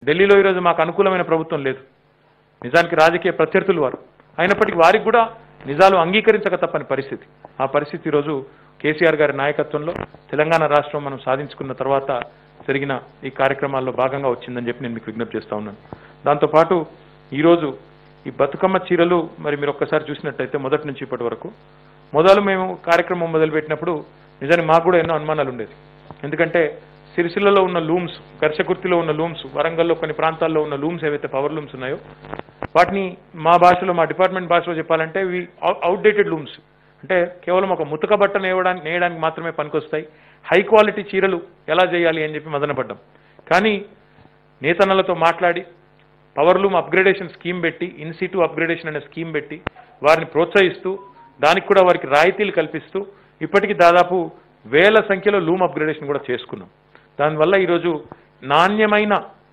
ఢిల్లీలో ఈరోజు మాకు అనుకూలమైన ప్రభుత్వం లేదు నిజానికి రాజకీయ ప్రత్యర్థులు వారు అయినప్పటికీ వారికి కూడా నిజాలు అంగీకరించక తప్పని పరిస్థితి ఆ పరిస్థితి ఈరోజు కేసీఆర్ గారి నాయకత్వంలో తెలంగాణ రాష్ట్రం మనం సాధించుకున్న తర్వాత జరిగిన ఈ కార్యక్రమాల్లో భాగంగా వచ్చిందని చెప్పి నేను మీకు విజ్ఞప్తి చేస్తా ఉన్నాను దాంతోపాటు ఈరోజు ఈ బతుకమ్మ చీరలు మరి మీరు ఒక్కసారి చూసినట్టయితే మొదటి నుంచి ఇప్పటి వరకు మొదలు మేము కార్యక్రమం మొదలుపెట్టినప్పుడు నిజానికి మాకు కూడా ఎన్నో అనుమానాలు ఉండేది ఎందుకంటే సిరిసిల్లలో ఉన్న లూమ్స్ గర్షకుర్తిలో ఉన్న లూమ్స్ వరంగల్లో కొన్ని ప్రాంతాల్లో ఉన్న లూమ్స్ ఏవైతే పవర్ లూమ్స్ ఉన్నాయో వాటిని మా భాషలో మా డిపార్ట్మెంట్ భాషలో చెప్పాలంటే ఇవి అవుట్డేటెడ్ లూమ్స్ అంటే కేవలం ఒక ముతక బట్ట నేయడానికి నేయడానికి మాత్రమే పనికొస్తాయి హై క్వాలిటీ చీరలు ఎలా చేయాలి అని చెప్పి మదనపడ్డాం కానీ నేతన్నలతో మాట్లాడి పవర్ లూమ్ అప్గ్రేడేషన్ స్కీమ్ పెట్టి ఇన్సిటు అప్గ్రేడేషన్ అనే స్కీమ్ పెట్టి వారిని ప్రోత్సహిస్తూ దానికి కూడా వారికి రాయితీలు కల్పిస్తూ ఇప్పటికీ దాదాపు వేల సంఖ్యలో లూమ్ అప్గ్రేడేషన్ కూడా చేసుకున్నాం దానివల్ల ఈరోజు నాణ్యమైన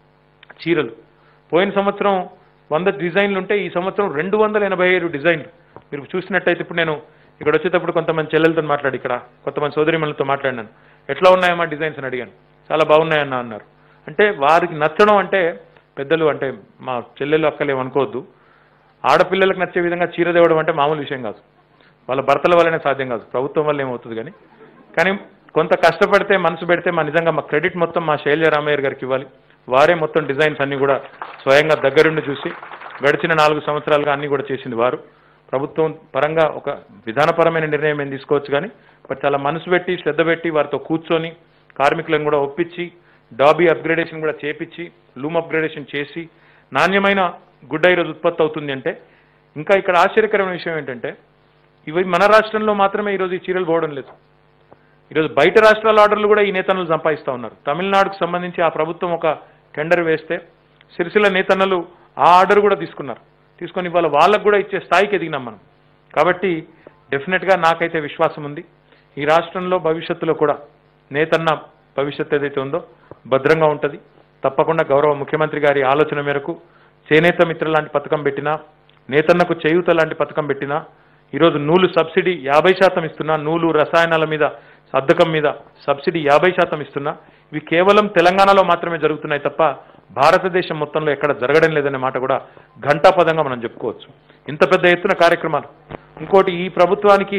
చీరలు పోయిన సంవత్సరం వంద డిజైన్లు ఉంటే ఈ సంవత్సరం రెండు వందల ఎనభై ఏడు డిజైన్లు మీరు చూసినట్టయితే ఇప్పుడు నేను ఇక్కడ వచ్చేటప్పుడు కొంతమంది చెల్లెలతో మాట్లాడి ఇక్కడ కొంతమంది సోదరిమణులతో మాట్లాడినాను ఎట్లా ఉన్నాయమ్మా డిజైన్స్ అని అడిగాను చాలా బాగున్నాయన్న అన్నారు అంటే వారికి నచ్చడం అంటే పెద్దలు అంటే మా చెల్లెలు అక్కలు ఏమనుకోవద్దు ఆడపిల్లలకు నచ్చే విధంగా చీర తేవడం అంటే మామూలు విషయం కాదు వాళ్ళ భర్తల వల్లనే సాధ్యం కాదు ప్రభుత్వం వల్ల ఏమవుతుంది కానీ కానీ కొంత కష్టపడితే మనసు పెడితే మా నిజంగా మా క్రెడిట్ మొత్తం మా శైలజ రామయ్య గారికి ఇవ్వాలి వారే మొత్తం డిజైన్స్ అన్ని కూడా స్వయంగా దగ్గరుండి చూసి గడిచిన నాలుగు సంవత్సరాలుగా అన్ని కూడా చేసింది వారు ప్రభుత్వం పరంగా ఒక విధానపరమైన నిర్ణయం ఏం తీసుకోవచ్చు కానీ బట్ చాలా మనసు పెట్టి శ్రద్ధ పెట్టి వారితో కూర్చొని కార్మికులను కూడా ఒప్పించి డాబీ అప్గ్రేడేషన్ కూడా చేపించి లూమ్ అప్గ్రేడేషన్ చేసి నాణ్యమైన గుడ్డ ఈరోజు ఉత్పత్తి అవుతుంది అంటే ఇంకా ఇక్కడ ఆశ్చర్యకరమైన విషయం ఏంటంటే ఇవి మన రాష్ట్రంలో మాత్రమే ఈరోజు ఈ చీరలు పోవడం లేదు ఈరోజు బయట రాష్ట్రాల ఆర్డర్లు కూడా ఈ నేతన్నలు సంపాదిస్తూ ఉన్నారు తమిళనాడుకు సంబంధించి ఆ ప్రభుత్వం ఒక టెండర్ వేస్తే సిరిసిల్ల నేతన్నలు ఆ ఆర్డర్ కూడా తీసుకున్నారు తీసుకొని ఇవాళ వాళ్ళకు కూడా ఇచ్చే స్థాయికి ఎదిగినాం మనం కాబట్టి డెఫినెట్గా నాకైతే విశ్వాసం ఉంది ఈ రాష్ట్రంలో భవిష్యత్తులో కూడా నేతన్న భవిష్యత్తు ఏదైతే ఉందో భద్రంగా ఉంటుంది తప్పకుండా గౌరవ ముఖ్యమంత్రి గారి ఆలోచన మేరకు చేనేత మిత్ర లాంటి పథకం పెట్టినా నేతన్నకు చేయూత లాంటి పథకం పెట్టినా ఈరోజు నూలు సబ్సిడీ యాభై శాతం ఇస్తున్నా నూలు రసాయనాల మీద సద్దకం మీద సబ్సిడీ యాభై శాతం ఇస్తున్నా ఇవి కేవలం తెలంగాణలో మాత్రమే జరుగుతున్నాయి తప్ప భారతదేశం మొత్తంలో ఎక్కడ జరగడం లేదనే మాట కూడా ఘంటాపదంగా మనం చెప్పుకోవచ్చు ఇంత పెద్ద ఎత్తున కార్యక్రమాలు ఇంకోటి ఈ ప్రభుత్వానికి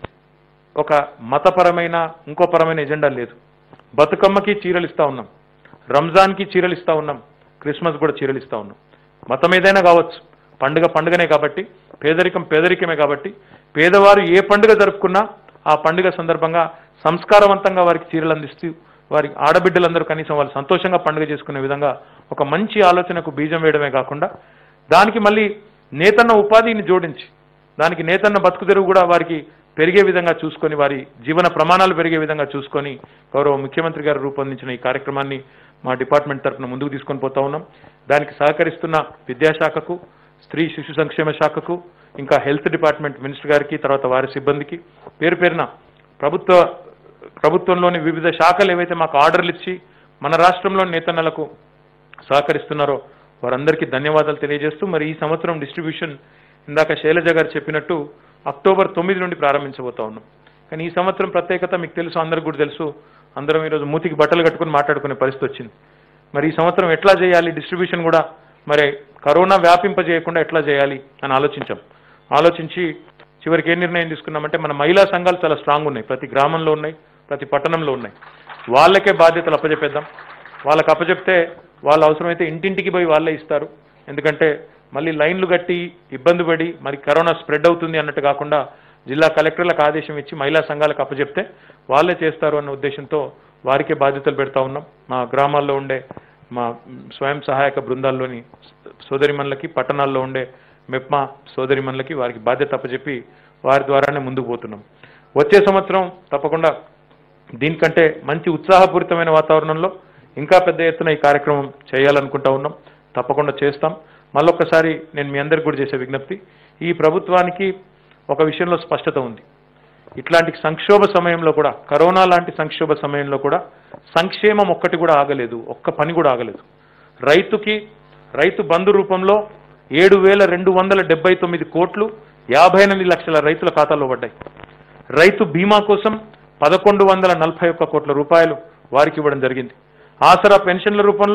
ఒక మతపరమైన ఇంకో పరమైన ఎజెండా లేదు బతుకమ్మకి చీరలు ఇస్తా ఉన్నాం రంజాన్కి చీరలు ఇస్తా ఉన్నాం క్రిస్మస్ కూడా చీరలు ఇస్తా ఉన్నాం మతం ఏదైనా కావచ్చు పండుగ పండుగనే కాబట్టి పేదరికం పేదరికమే కాబట్టి పేదవారు ఏ పండుగ జరుపుకున్నా ఆ పండుగ సందర్భంగా సంస్కారవంతంగా వారికి చీరలు అందిస్తూ వారి ఆడబిడ్డలందరూ కనీసం వాళ్ళు సంతోషంగా పండుగ చేసుకునే విధంగా ఒక మంచి ఆలోచనకు బీజం వేయడమే కాకుండా దానికి మళ్ళీ నేతన్న ఉపాధిని జోడించి దానికి నేతన్న బతుకు తెరువు కూడా వారికి పెరిగే విధంగా చూసుకొని వారి జీవన ప్రమాణాలు పెరిగే విధంగా చూసుకొని గౌరవ ముఖ్యమంత్రి గారు రూపొందించిన ఈ కార్యక్రమాన్ని మా డిపార్ట్మెంట్ తరఫున ముందుకు తీసుకొని పోతా ఉన్నాం దానికి సహకరిస్తున్న విద్యాశాఖకు స్త్రీ శిశు సంక్షేమ శాఖకు ఇంకా హెల్త్ డిపార్ట్మెంట్ మినిస్టర్ గారికి తర్వాత వారి సిబ్బందికి పేరు పేరున ప్రభుత్వ ప్రభుత్వంలోని వివిధ శాఖలు ఏవైతే మాకు ఆర్డర్లు ఇచ్చి మన రాష్ట్రంలోని నేతన్నలకు సహకరిస్తున్నారో వారందరికీ ధన్యవాదాలు తెలియజేస్తూ మరి ఈ సంవత్సరం డిస్ట్రిబ్యూషన్ ఇందాక శైలజ గారు చెప్పినట్టు అక్టోబర్ తొమ్మిది నుండి ప్రారంభించబోతా ఉన్నాం కానీ ఈ సంవత్సరం ప్రత్యేకత మీకు తెలుసు అందరికి కూడా తెలుసు అందరం ఈరోజు మూతికి బట్టలు కట్టుకుని మాట్లాడుకునే పరిస్థితి వచ్చింది మరి ఈ సంవత్సరం ఎట్లా చేయాలి డిస్ట్రిబ్యూషన్ కూడా మరి కరోనా వ్యాపింపజేయకుండా ఎట్లా చేయాలి అని ఆలోచించాం ఆలోచించి చివరికి ఏ నిర్ణయం తీసుకున్నామంటే మన మహిళా సంఘాలు చాలా స్ట్రాంగ్ ఉన్నాయి ప్రతి గ్రామంలో ఉన్నాయి ప్రతి పట్టణంలో ఉన్నాయి వాళ్ళకే బాధ్యతలు అప్పచెప్పేద్దాం వాళ్ళకి అప్పచెప్తే వాళ్ళు అవసరమైతే ఇంటింటికి పోయి వాళ్ళే ఇస్తారు ఎందుకంటే మళ్ళీ లైన్లు కట్టి ఇబ్బంది పడి మరి కరోనా స్ప్రెడ్ అవుతుంది అన్నట్టు కాకుండా జిల్లా కలెక్టర్లకు ఆదేశం ఇచ్చి మహిళా సంఘాలకు అప్పచెప్తే వాళ్ళే చేస్తారు అన్న ఉద్దేశంతో వారికే బాధ్యతలు పెడతా ఉన్నాం మా గ్రామాల్లో ఉండే మా స్వయం సహాయక బృందాల్లోని సోదరిమణులకి పట్టణాల్లో ఉండే మెప్మా సోదరిమణులకి వారికి బాధ్యత అప్పచెప్పి వారి ద్వారానే ముందుకు పోతున్నాం వచ్చే సంవత్సరం తప్పకుండా దీనికంటే మంచి ఉత్సాహపూరితమైన వాతావరణంలో ఇంకా పెద్ద ఎత్తున ఈ కార్యక్రమం చేయాలనుకుంటా ఉన్నాం తప్పకుండా చేస్తాం మళ్ళొక్కసారి నేను మీ అందరికి కూడా చేసే విజ్ఞప్తి ఈ ప్రభుత్వానికి ఒక విషయంలో స్పష్టత ఉంది ఇట్లాంటి సంక్షోభ సమయంలో కూడా కరోనా లాంటి సంక్షోభ సమయంలో కూడా సంక్షేమం ఒక్కటి కూడా ఆగలేదు ఒక్క పని కూడా ఆగలేదు రైతుకి రైతు బంధు రూపంలో ఏడు వేల రెండు వందల డెబ్బై తొమ్మిది కోట్లు యాభై ఎనిమిది లక్షల రైతుల ఖాతాలో పడ్డాయి రైతు బీమా కోసం పదకొండు వందల నలభై ఒక్క కోట్ల రూపాయలు వారికి ఇవ్వడం జరిగింది ఆసరా పెన్షన్ల రూపంలో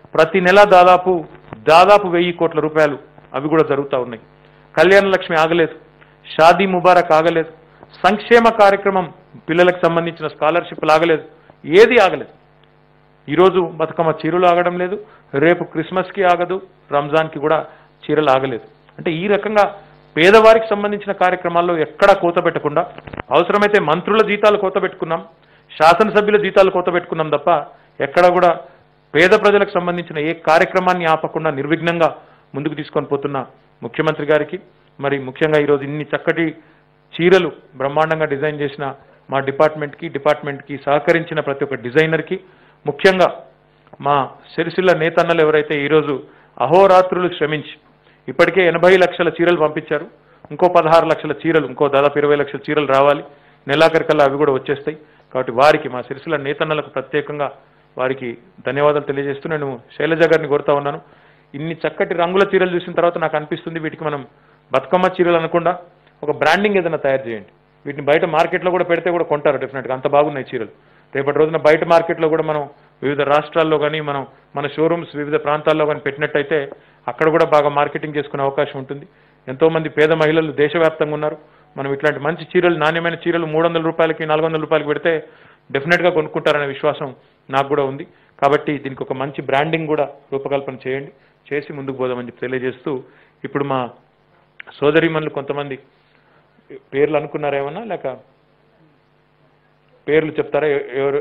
ప్రతి నెల దాదాపు దాదాపు వెయ్యి కోట్ల రూపాయలు అవి కూడా జరుగుతూ ఉన్నాయి కళ్యాణ లక్ష్మి ఆగలేదు షాదీ ముబారక్ ఆగలేదు సంక్షేమ కార్యక్రమం పిల్లలకు సంబంధించిన స్కాలర్షిప్లు ఆగలేదు ఏది ఆగలేదు ఈరోజు బతుకమ్మ చీరలు ఆగడం లేదు రేపు క్రిస్మస్కి ఆగదు రంజాన్కి కూడా చీరలు ఆగలేదు అంటే ఈ రకంగా పేదవారికి సంబంధించిన కార్యక్రమాల్లో ఎక్కడా కోత పెట్టకుండా అవసరమైతే మంత్రుల జీతాలు కోత పెట్టుకున్నాం శాసనసభ్యుల జీతాలు కోత పెట్టుకున్నాం తప్ప ఎక్కడా కూడా పేద ప్రజలకు సంబంధించిన ఏ కార్యక్రమాన్ని ఆపకుండా నిర్విఘ్నంగా ముందుకు తీసుకొని పోతున్న ముఖ్యమంత్రి గారికి మరి ముఖ్యంగా ఈరోజు ఇన్ని చక్కటి చీరలు బ్రహ్మాండంగా డిజైన్ చేసిన మా డిపార్ట్మెంట్కి డిపార్ట్మెంట్కి సహకరించిన ప్రతి ఒక్క డిజైనర్కి ముఖ్యంగా మా సిరిసిల్ల నేతన్నలు ఎవరైతే ఈరోజు అహోరాత్రులు శ్రమించి ఇప్పటికే ఎనభై లక్షల చీరలు పంపించారు ఇంకో పదహారు లక్షల చీరలు ఇంకో దాదాపు ఇరవై లక్షల చీరలు రావాలి నెలాఖరికల్లా అవి కూడా వచ్చేస్తాయి కాబట్టి వారికి మా సిరిసిల్ల నేతన్నలకు ప్రత్యేకంగా వారికి ధన్యవాదాలు తెలియజేస్తూ నేను శైలజ గారిని కోరుతా ఉన్నాను ఇన్ని చక్కటి రంగుల చీరలు చూసిన తర్వాత నాకు అనిపిస్తుంది వీటికి మనం బతుకమ్మ చీరలు అనకుండా ఒక బ్రాండింగ్ ఏదైనా తయారు చేయండి వీటిని బయట మార్కెట్లో కూడా పెడితే కూడా కొంటారు డెఫినెట్గా అంత బాగున్నాయి చీరలు రేపటి రోజున బయట మార్కెట్లో కూడా మనం వివిధ రాష్ట్రాల్లో కానీ మనం మన షోరూమ్స్ వివిధ ప్రాంతాల్లో కానీ పెట్టినట్టయితే అక్కడ కూడా బాగా మార్కెటింగ్ చేసుకునే అవకాశం ఉంటుంది ఎంతో మంది పేద మహిళలు దేశవ్యాప్తంగా ఉన్నారు మనం ఇట్లాంటి మంచి చీరలు నాణ్యమైన చీరలు మూడు వందల రూపాయలకి నాలుగు వందల రూపాయలకి పెడితే డెఫినెట్గా కొనుక్కుంటారనే విశ్వాసం నాకు కూడా ఉంది కాబట్టి దీనికి ఒక మంచి బ్రాండింగ్ కూడా రూపకల్పన చేయండి చేసి ముందుకు పోదామని చెప్పి తెలియజేస్తూ ఇప్పుడు మా సోదరిమణులు కొంతమంది పేర్లు అనుకున్నారేమన్నా లేక పేర్లు చెప్తారా ఎ- ఎవరు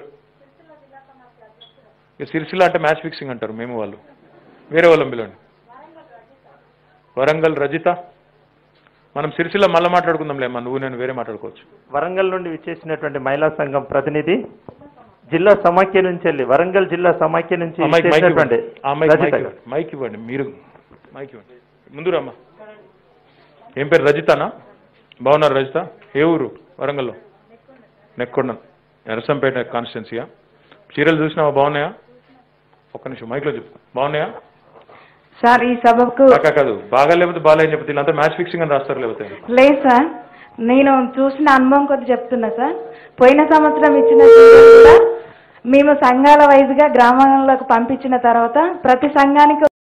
ఇక సిరిసిల్ల అంటే మ్యాచ్ ఫిక్సింగ్ అంటారు మేము వాళ్ళు వేరే వాళ్ళం పిలవండి వరంగల్ రజిత మనం సిరిసిల్ల మళ్ళీ మాట్లాడుకుందాంలే అమ్మా నువ్వు నేను వేరే మాట్లాడుకోవచ్చు వరంగల్ నుండి విచ్చేసినటువంటి మహిళా సంఘం ప్రతినిధి జిల్లా సమాఖ్య నుంచి వెళ్ళి వరంగల్ జిల్లా సమాఖ్య నుంచి ఆ మైక్ మైక్ విచ్చేసినటువంటి ఇవ్వండి ఆ మైక్ రజిత మైక్ గారు. ఇవ్వండి మైక్ ఇవ్వండి మీరు మైక్ ఇవ్వండి ముందు రమ్మా ఏం పేరు రజితనా బాగున్నారు రజిత ఏ ఊరు వరంగల్లో నెక్కొండ నరసంపేట కాన్స్టిట్యున్సీయా చీరలు చూసినావా బాగున్నాయా ఒక్క నిమిషం మైక్లో చెప్పు బాగున్నాయా సార్ ఈ సభకు కాకా కాదు బాగా లేకపోతే బాగాలేని చెప్తే వీళ్ళంతా మ్యాచ్ ఫిక్సింగ్ అని రాస్తారు లేకపోతే లేదు సార్ నేను చూసిన అనుభవం కొద్ది చెప్తున్నా సార్ పోయిన సంవత్సరం ఇచ్చిన చీరలు కూడా మేము సంఘాల వైజ్గా గ్రామాలకు పంపించిన తర్వాత ప్రతి సంఘానికి